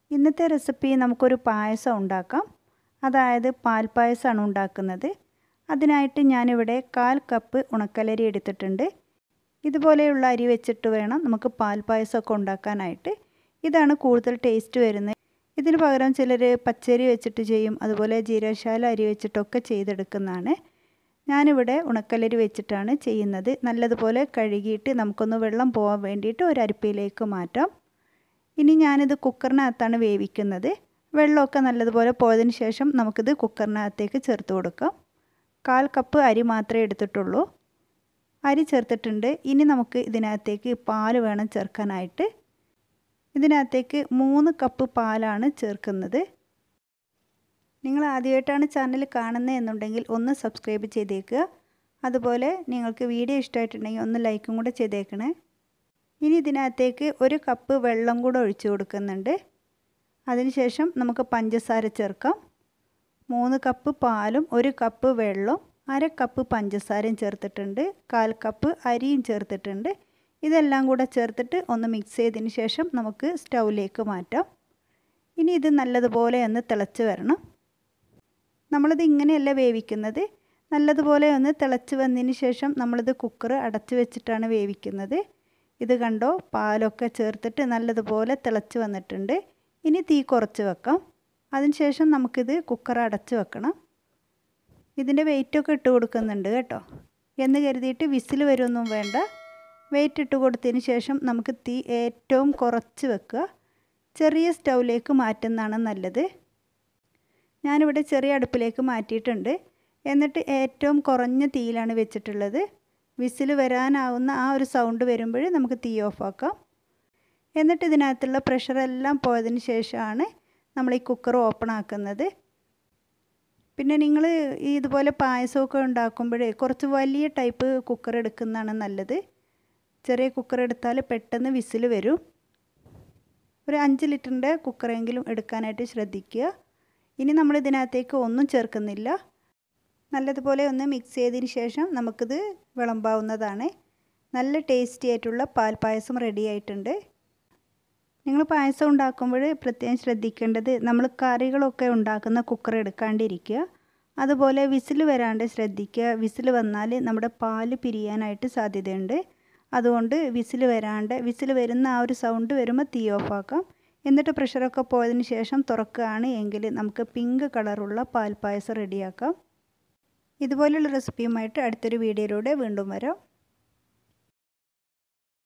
ഇന്നത്തെ റെസിപ്പി നമുക്കൊരു പായസം ഉണ്ടാക്കാം അതായത് പാൽപ്പായസമാണ് ഉണ്ടാക്കുന്നത് അതിനായിട്ട് ഞാനിവിടെ കാൽ കപ്പ് ഉണക്കലരി എടുത്തിട്ടുണ്ട് ഇതുപോലെയുള്ള അരി വെച്ചിട്ട് വേണം നമുക്ക് പാൽപ്പായസമൊക്കെ ഉണ്ടാക്കാനായിട്ട് ഇതാണ് കൂടുതൽ ടേസ്റ്റ് വരുന്നത് ഇതിന് പകരം ചിലർ പച്ചരി വെച്ചിട്ട് ചെയ്യും അതുപോലെ ജീരകശാല അരി വെച്ചിട്ടൊക്കെ ചെയ്തെടുക്കുന്നതാണ് ഞാനിവിടെ ഉണക്കലരി വെച്ചിട്ടാണ് ചെയ്യുന്നത് നല്ലതുപോലെ കഴുകിയിട്ട് നമുക്കൊന്ന് വെള്ളം പോകാൻ വേണ്ടിയിട്ട് ഒരു അരിപ്പയിലേക്ക് മാറ്റാം ഇനി ഞാനിത് കുക്കറിനകത്താണ് വേവിക്കുന്നത് വെള്ളമൊക്കെ നല്ലതുപോലെ പോയതിന് ശേഷം നമുക്കിത് കുക്കറിനകത്തേക്ക് ചേർത്ത് കൊടുക്കാം കാൽ കപ്പ് അരി മാത്രമേ എടുത്തിട്ടുള്ളൂ അരി ചേർത്തിട്ടുണ്ട് ഇനി നമുക്ക് ഇതിനകത്തേക്ക് പാൽ വേണം ചേർക്കാനായിട്ട് ഇതിനകത്തേക്ക് മൂന്ന് കപ്പ് പാലാണ് ചേർക്കുന്നത് നിങ്ങൾ ആദ്യമായിട്ടാണ് ചാനൽ കാണുന്നത് എന്നുണ്ടെങ്കിൽ ഒന്ന് സബ്സ്ക്രൈബ് ചെയ്തേക്കുക അതുപോലെ നിങ്ങൾക്ക് വീഡിയോ ഇഷ്ടമായിട്ടുണ്ടെങ്കിൽ ഒന്ന് ലൈക്കും കൂടെ ചെയ്തേക്കണേ ഇനി ഇതിനകത്തേക്ക് ഒരു കപ്പ് വെള്ളം കൂടെ ഒഴിച്ചു കൊടുക്കുന്നുണ്ട് അതിനുശേഷം നമുക്ക് പഞ്ചസാര ചേർക്കാം മൂന്ന് കപ്പ് പാലും ഒരു കപ്പ് വെള്ളവും അര കപ്പ് പഞ്ചസാരയും ചേർത്തിട്ടുണ്ട് കാൽ കപ്പ് അരിയും ചേർത്തിട്ടുണ്ട് ഇതെല്ലാം കൂടെ ചേർത്തിട്ട് ഒന്ന് മിക്സ് ചെയ്തതിന് ശേഷം നമുക്ക് സ്റ്റൗവിലേക്ക് മാറ്റാം ഇനി ഇത് നല്ലതുപോലെ ഒന്ന് തിളച്ച് വരണം നമ്മളിത് ഇങ്ങനെയല്ല വേവിക്കുന്നത് നല്ലതുപോലെ ഒന്ന് തിളച്ച് വന്നതിന് ശേഷം നമ്മളിത് കുക്കർ അടച്ച് വെച്ചിട്ടാണ് വേവിക്കുന്നത് ഇത് കണ്ടോ പാലൊക്കെ ചേർത്തിട്ട് നല്ലതുപോലെ തിളച്ച് വന്നിട്ടുണ്ട് ഇനി തീ കുറച്ച് വെക്കാം അതിനുശേഷം നമുക്കിത് കുക്കർ അടച്ച് വെക്കണം ഇതിൻ്റെ വെയിറ്റൊക്കെ ഇട്ട് കൊടുക്കുന്നുണ്ട് കേട്ടോ എന്ന് കരുതിയിട്ട് വിസിൽ വരുമൊന്നും വേണ്ട വെയിറ്റ് ഇട്ട് കൊടുത്തതിന് ശേഷം നമുക്ക് തീ ഏറ്റവും കുറച്ച് വെക്കുക ചെറിയ സ്റ്റൗവിലേക്ക് മാറ്റുന്നതാണ് നല്ലത് ഞാനിവിടെ ചെറിയ അടുപ്പിലേക്ക് മാറ്റിയിട്ടുണ്ട് എന്നിട്ട് ഏറ്റവും കുറഞ്ഞ തീയിലാണ് വെച്ചിട്ടുള്ളത് വിസിൽ വരാനാവുന്ന ആ ഒരു സൗണ്ട് വരുമ്പോൾ നമുക്ക് തീ ഓഫാക്കാം എന്നിട്ട് ഇതിനകത്തുള്ള പ്രഷറെല്ലാം പോയതിന് ശേഷമാണ് നമ്മൾ ഈ കുക്കർ ഓപ്പൺ ആക്കുന്നത് പിന്നെ നിങ്ങൾ ഇതുപോലെ പായസമൊക്കെ ഉണ്ടാക്കുമ്പോഴേ കുറച്ച് വലിയ ടൈപ്പ് കുക്കർ എടുക്കുന്നതാണ് നല്ലത് ചെറിയ കുക്കർ എടുത്താൽ പെട്ടെന്ന് വിസിൽ വരും ഒരു അഞ്ച് ലിറ്ററിൻ്റെ കുക്കറെങ്കിലും എടുക്കാനായിട്ട് ശ്രദ്ധിക്കുക ഇനി നമ്മൾ ഇതിനകത്തേക്ക് ഒന്നും ചേർക്കുന്നില്ല നല്ലതുപോലെ ഒന്ന് മിക്സ് ചെയ്തതിന് ശേഷം നമുക്കിത് വിളമ്പാവുന്നതാണ് നല്ല ടേസ്റ്റി ആയിട്ടുള്ള പാൽപ്പായസം റെഡി ആയിട്ടുണ്ട് നിങ്ങൾ പായസം ഉണ്ടാക്കുമ്പോൾ പ്രത്യേകം ശ്രദ്ധിക്കേണ്ടത് നമ്മൾ കറികളൊക്കെ ഉണ്ടാക്കുന്ന കുക്കർ എടുക്കാണ്ടിരിക്കുക അതുപോലെ വിസിൽ വരാണ്ട് ശ്രദ്ധിക്കുക വിസിൽ വന്നാൽ നമ്മുടെ പാല് പിരിയാനായിട്ട് സാധ്യതയുണ്ട് അതുകൊണ്ട് വിസിൽ വരാണ്ട് വിസിൽ വരുന്ന ആ ഒരു സൗണ്ട് വരുമ്പോൾ തീ ഓഫാക്കാം എന്നിട്ട് പ്രഷറൊക്കെ പോയതിന് ശേഷം തുറക്കുകയാണ് എങ്കിൽ നമുക്ക് പിങ്ക് കളറുള്ള പാൽപ്പായസം റെഡിയാക്കാം ഇതുപോലുള്ള റെസിപ്പിയുമായിട്ട് അടുത്തൊരു വീഡിയോയിലൂടെ വീണ്ടും വരാം